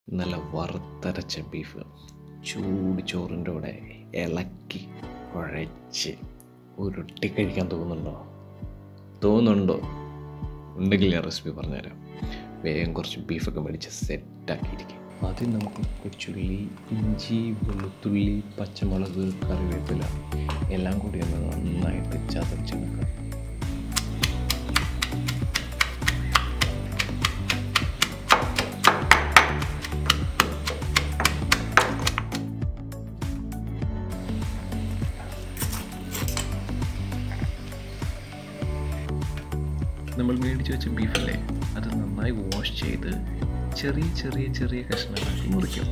നല്ല വറുത്തരച്ച ബീഫ് ചൂട് ചോറിൻ്റെ കൂടെ ഇളക്കി കുഴച്ച് ഉരുട്ടി കഴിക്കാൻ തോന്നുന്നുണ്ടോ തോന്നുന്നുണ്ടോ ഉണ്ടെങ്കിൽ ഞാൻ റെസിപ്പി പറഞ്ഞുതരാം വേഗം കുറച്ച് ബീഫൊക്കെ മേടിച്ച് സെറ്റാക്കിയിരിക്കും ആദ്യം നമുക്ക് കൊച്ചുള്ളി ഇഞ്ചി വെളുത്തുള്ളി പച്ചമുളക് കറിവേപ്പില എല്ലാം കൂടി ഒന്ന് നന്നായിട്ട് ചതച്ചെടുക്കുക നമ്മൾ മേടിച്ച് വെച്ച ബീഫല്ലേ അത് നന്നായി വാഷ് ചെയ്ത് ചെറിയ ചെറിയ ചെറിയ കഷ്ണങ്ങളാക്കി മുറിക്കും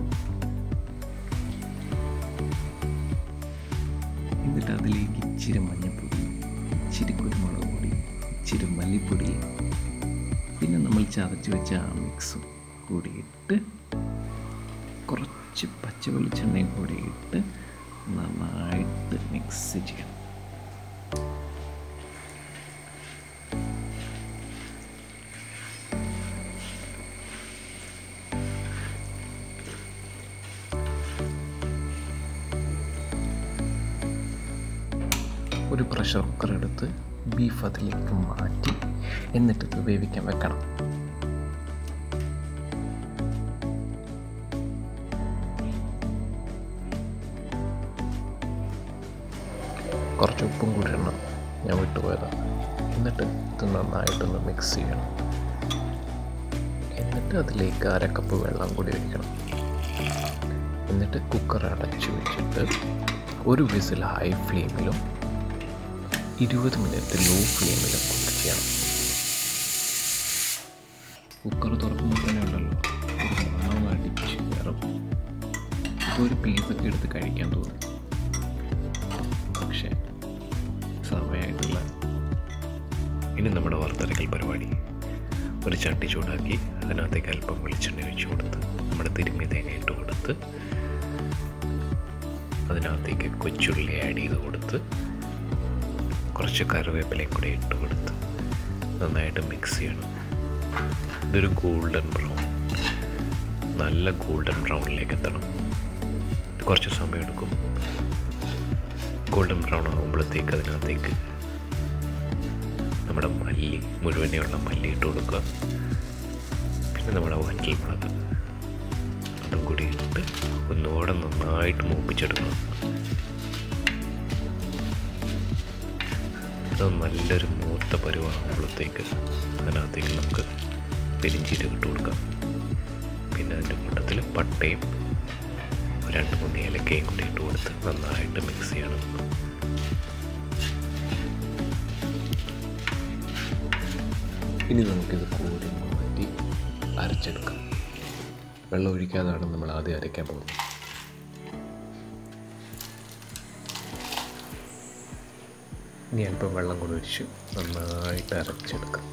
എന്നിട്ട് അതിലേക്ക് ഇച്ചിരി മഞ്ഞൾപ്പൊടി ഇച്ചിരി കുരുമുളക് പൊടി ഇച്ചിരി മല്ലിപ്പൊടി പിന്നെ നമ്മൾ ചതച്ച് വെച്ച ആ മിക്സും കൂടി ഇട്ട് കുറച്ച് പച്ച വെളിച്ചെണ്ണയും കൂടി ഇട്ട് നന്നായിട്ട് മിക്സ് ചെയ്യണം ഒരു പ്രഷർ കുക്കർ എടുത്ത് ബീഫ് അതിലേക്ക് മാറ്റി എന്നിട്ട് ഇത് വേവിക്കാൻ വെക്കണം കുറച്ച് ഉപ്പും കൂടി ഇടണം ഞാൻ വിട്ടുപോയതാണ് എന്നിട്ട് ഇത് നന്നായിട്ടൊന്ന് മിക്സ് ചെയ്യണം എന്നിട്ട് അതിലേക്ക് അര കപ്പ് വെള്ളം കൂടി ഒഴിക്കണം എന്നിട്ട് കുക്കർ അടച്ചു വെച്ചിട്ട് ഒരു വിസിൽ ഹൈ ഫ്ലെയിമിലും ഇരുപത് മിനിറ്റ് ലോ ഫ്ലെയിമിലും കുക്ക് ചെയ്യണം കുക്കർ തുറക്കുമ്പോൾ തന്നെ ഉണ്ടല്ലോ ഒരു മണം അടിച്ച് കയറും ഇപ്പോൾ ഒരു പീസൊക്കെ എടുത്ത് കഴിക്കാൻ തോന്നും പക്ഷേ സമയമായിട്ടുള്ള ഇനി നമ്മുടെ വറുത്തരക്കൽ പരിപാടി ഒരു ചട്ടി ചൂടാക്കി അതിനകത്തേക്ക് അല്പം വെളിച്ചെണ്ണ ഒഴിച്ചു കൊടുത്ത് നമ്മുടെ തിരുമ്മി തേങ്ങ ഇട്ട് കൊടുത്ത് അതിനകത്തേക്ക് കൊച്ചുള്ളി ആഡ് ചെയ്ത് കൊടുത്ത് കുറച്ച് കറിവേപ്പിലയും കൂടി ഇട്ട് കൊടുത്ത് നന്നായിട്ട് മിക്സ് ചെയ്യണം ഇതൊരു ഗോൾഡൻ ബ്രൗൺ നല്ല ഗോൾഡൻ ബ്രൗണിലേക്ക് എത്തണം ഇത് കുറച്ച് സമയം എടുക്കും ഗോൾഡൻ ബ്രൗൺ ആകുമ്പോഴത്തേക്ക് അതിനകത്തേക്ക് നമ്മുടെ മല്ലി മുഴുവനെയുള്ള മല്ലി ഇട്ട് കൊടുക്കുക പിന്നെ നമ്മുടെ വറ്റൽ മുളക് അതും കൂടി ഇട്ട് ഒന്നുകൂടെ നന്നായിട്ട് മൂപ്പിച്ചെടുക്കണം അത് നല്ലൊരു മൂത്ത പരുവാകുമ്പോഴത്തേക്ക് അതിനകത്തേക്ക് നമുക്ക് പെരിഞ്ചീരകം ഇട്ട് കൊടുക്കാം പിന്നെ അതിൻ്റെ കൂട്ടത്തിൽ പട്ടയും രണ്ട് മൂന്ന് ഏലക്കയും കൂടി ഇട്ട് കൊടുത്ത് നന്നായിട്ട് മിക്സ് ചെയ്യണം ഇനി നമുക്കിത് കോരി മാറ്റി അരച്ചെടുക്കാം വെള്ളം ഒഴിക്കാതാണ് നമ്മൾ ആദ്യം അരയ്ക്കാൻ പോകുന്നത് ഇനി അല്പം വെള്ളം കൂടി ഒഴിച്ച് നന്നായിട്ട് അരച്ചെടുക്കാം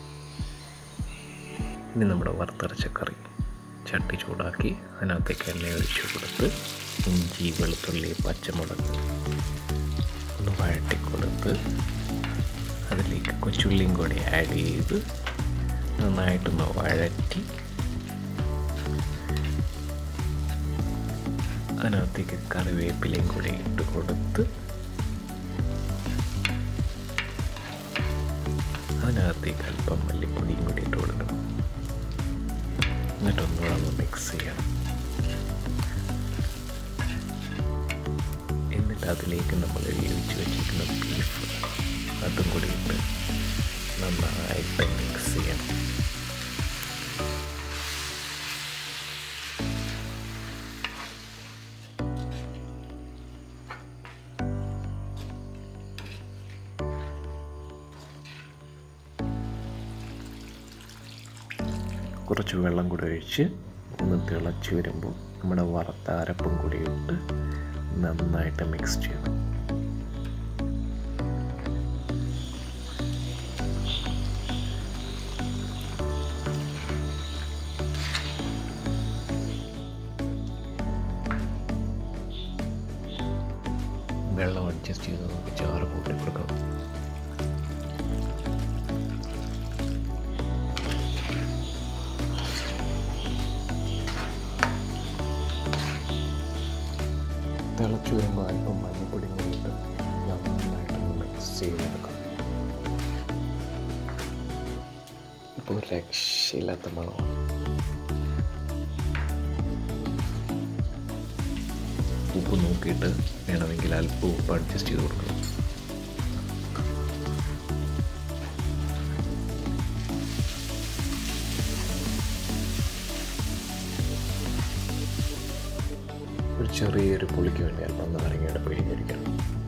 ഇനി നമ്മുടെ വറുത്തരച്ച കറി ചട്ടി ചൂടാക്കി അതിനകത്തേക്ക് എണ്ണ ഒഴിച്ച് കൊടുത്ത് ഇഞ്ചി വെളുത്തുള്ളി പച്ചമുളക് ഒന്ന് വഴട്ടി കൊടുത്ത് അതിലേക്ക് കൊച്ചുള്ളിയും കൂടി ആഡ് ചെയ്ത് നന്നായിട്ടൊന്ന് വഴറ്റി അതിനകത്തേക്ക് കറിവേപ്പിലയും കൂടി ഇട്ട് കൊടുത്ത് അതിനകത്തേക്ക് അല്പം മല്ലിപ്പൊടിയും കൂടി ഇട്ട് കൊടുക്കണം എന്നിട്ട് ഒന്നുകൂടെ ഒന്ന് മിക്സ് ചെയ്യണം എന്നിട്ട് അതിലേക്ക് നമ്മൾ വേവിച്ച് വെച്ചിരിക്കുന്ന ബീഫ് അതും കൂടി ഇട്ട് നന്നായിട്ട് മിക്സ് ചെയ്യണം കുറച്ച് വെള്ളം കൂടി ഒഴിച്ച് ഒന്ന് തിളച്ച് വരുമ്പോൾ നമ്മുടെ വറുത്ത അരപ്പും കൂടി ഇട്ട് നന്നായിട്ട് മിക്സ് ചെയ്യണം വെള്ളം അഡ്ജസ്റ്റ് ചെയ്ത് നമുക്ക് ചാറ് കൂട്ടി കൊടുക്കാം തിളച്ച് വരുമ്പോൾ അല്പം മഞ്ഞപ്പൊടി കൂടി ഇട്ട് നന്നായിട്ട് മിക്സ് ചെയ്തെടുക്കാം ഇപ്പോൾ ഒരു രക്ഷയില്ലാത്ത മണമാണ് ഉപ്പ് നോക്കിയിട്ട് വേണമെങ്കിൽ അല്പം ഉപ്പ് അഡ്ജസ്റ്റ് ചെയ്ത് കൊടുക്കണം ഒരു ചെറിയൊരു പുളിക്ക് വേണ്ടി അല്പം നാരങ്ങയുടെ പിഴിഞ്ഞൊഴിക്കണം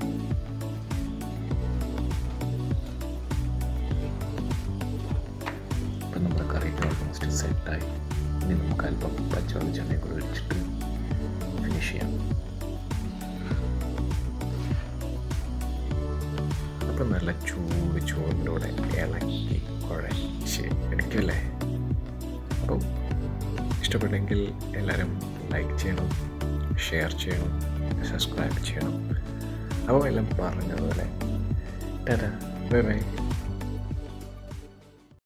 ഇപ്പം നമ്മുടെ കറി ഓൾമോസ്റ്റ് സെറ്റായി ഇനി നമുക്ക് അല്പം പച്ചവെളിച്ചെണ്ണയും കൂടി ഒഴിച്ചിട്ട് ഫിനിഷ് ചെയ്യാം അപ്പം നല്ല ചൂട് ചോറിലൂടെ ഇളക്കി കുഴച്ച് എടുക്കല്ലേ അപ്പം ഇഷ്ടപ്പെട്ടെങ്കിൽ എല്ലാവരും ലൈക്ക് ചെയ്യണം ഷെയർ ചെയ്യണം സബ്സ്ക്രൈബ് ചെയ്യണം അപ്പോൾ എല്ലാം പറഞ്ഞതുപോലെ ടാറ്റാ ബൈ ബൈ